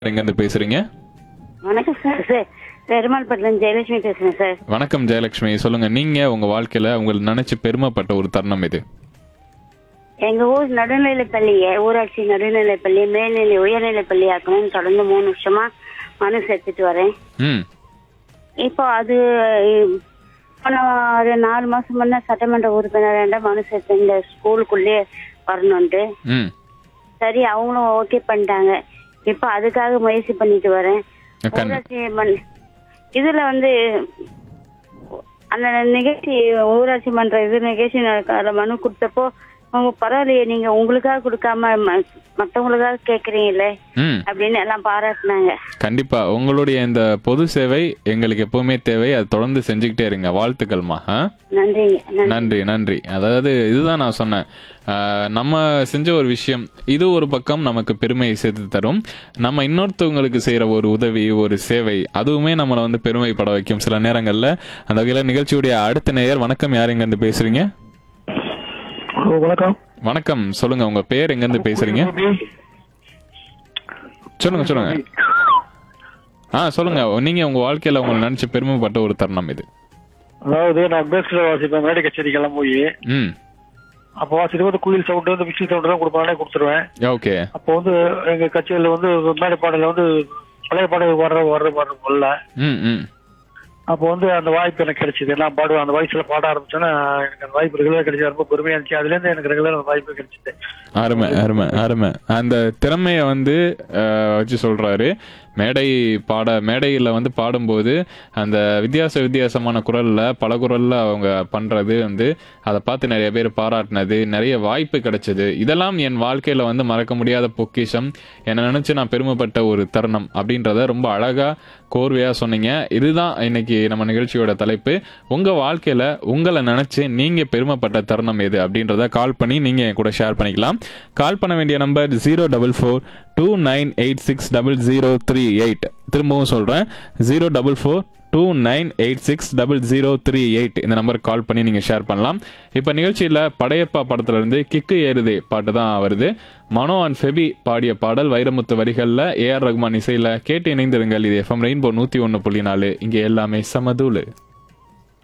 எங்கேருந்து பேசுறீங்க வணக்கம் சார் சார் பெருமாள்பட்டிலேருந்து ஜெயலட்சுமி பேசுகிறேன் சார் வணக்கம் ஜெயலட்சுமி சொல்லுங்க நீங்க உங்க வாழ்க்கையில உங்களுக்கு நினைச்சு பெருமைப்பட்ட ஒரு தருணம் இது எங்கள் ஊர் நடுநிலைப்பள்ளி ஊராட்சி நடுநிலைப்பள்ளி மேல்நிலை உயர்நிலைப்பள்ளி ஆக்கணும்னு தொடர்ந்து மூணு வருஷமா மனு சேர்த்துட்டு வரேன் ம் இப்போ அது போன ஒரு நாலு மாசம் முன்ன சட்டமன்ற உறுப்பினர் மனு சேர்த்து இந்த ஸ்கூலுக்குள்ளே வரணுன்ட்டு ம் சரி அவங்களும் ஓகே பண்ணிட்டாங்க இப்போ அதுக்காக முயற்சி பண்ணிட்டு வரேன் கண் ஊராட்சி மன் இதுல வந்து அந்த நிகழ்ச்சி ஊராட்சி மன்ற இது நிகழ்ச்சி நடக்க- அதுல மனு கொடுத்தப்போ அவங்க பரவாயில்லையே நீங்க உங்களுக்காக கொடுக்காம ம- மத்தவங்களுக்காக கேக்குறீங்களே ம் அப்படின்னு எல்லாம் பாராட்டினாங்க கண்டிப்பா உங்களுடைய இந்த பொது சேவை எங்களுக்கு எப்பவுமே தேவை அது தொடர்ந்து செஞ்சுக்கிட்டே இருங்க வாழ்த்துக்கள்மா ஆ? நன்றிங்க நன்றி நன்றி நன்றி அதாவது இதுதான் நான் சொன்னேன் ஆஹ் நம்ம செஞ்ச ஒரு விஷயம் இது ஒரு பக்கம் நமக்கு பெருமையை சேர்த்து தரும் நம்ம இன்னொருத்தவங்களுக்கு செய்யற ஒரு உதவி ஒரு சேவை அதுவுமே நம்மளை வந்து பெருமைப்பட வைக்கும் சில நேரங்கள்ல அந்த வகையில நிகழ்ச்சியுடைய அடுத்த நேயர் வணக்கம் யார் எங்க இருந்து பேசுறீங்க ஹலோ வணக்கம் வணக்கம் சொல்லுங்க உங்க பேர் எங்க இருந்து பேசுறீங்க சொல்லுங்க சொல்லுங்க ஆ சொல்லுங்க நீங்க உங்க வாழ்க்கையில உங்களை நினைச்சு பெருமைப்பட்ட ஒரு தருணம் இது அதாவது நான் பேஸ்ல வாசிப்பேன் மேடை கச்சேரிக்கெல்லாம் போய் ம் அப்போ வாசிட்டு வந்து குயில் சவுண்ட் வந்து விசில் சவுண்ட் தான் கொடுப்பானே கொடுத்துருவேன் ஓகே அப்போ வந்து எங்க கச்சேரியில வந்து மேடை பாடல வந்து பழைய பாடல் வர்ற வர்ற வர்ற வரல ம் ம் அப்போ வந்து அந்த வாய்ப்பு எனக்கு கிடைச்சது நான் பாடுவேன் அந்த வயசுல பாட ஆரம்பிச்சேன்னா எனக்கு அந்த வாய்ப்பு ரெகுலர் கிடைச்சது ரொம்ப பெருமையா இருந்துச்சு அதுல இருந்து எனக்கு ரெகுலர் அந்த வாய்ப்பு கிடைச்சது அருமை அருமை அருமை அந்த திறமைய வந்து அஹ், வச்சு சொல்றாரு மேடை பாட மேடையில் வந்து பாடும்போது அந்த வித்தியாச வித்தியாசமான குரல்ல பல குரல்ல அவங்க பண்றது வந்து அதை பார்த்து நிறைய பேர் பாராட்டினது நிறைய வாய்ப்பு கிடைச்சது இதெல்லாம் என் வாழ்க்கையில வந்து மறக்க முடியாத பொக்கிஷம் என்னை நினைச்சு நான் பெருமைப்பட்ட ஒரு தருணம் அப்படின்றத ரொம்ப அழகா கோர்வையா சொன்னீங்க இதுதான் இன்னைக்கு நம்ம நிகழ்ச்சியோட தலைப்பு உங்க வாழ்க்கையில உங்களை நினைச்சு நீங்க பெருமைப்பட்ட தருணம் எது அப்படின்றத கால் பண்ணி நீங்க என் கூட ஷேர் பண்ணிக்கலாம் கால் பண்ண வேண்டிய number zero double four two nine eight six double zero three eight திரும்பவும் சொல்றேன் zero double four two nine eight six double zero three eight இந்த நம்பருக்கு கால் பண்ணி நீங்கள் ஷேர் பண்ணலாம் இப்போ நிகழ்ச்சியில் படையப்பா படத்துல இருந்து கிக்கு ஏறுதே பாட்டு தான் வருது மனோ அண்ட் ஃபெபி பாடிய பாடல் வைரமுத்து வரிகளில் ஏஆர் ரகுமான் இசையில் கேட்டு இணைந்திருங்கள் இது எஃப்எம் ரெயின்போ நூற்றி ஒன்று புள்ளி நாலு இங்கே எல்லாமே சமதூளு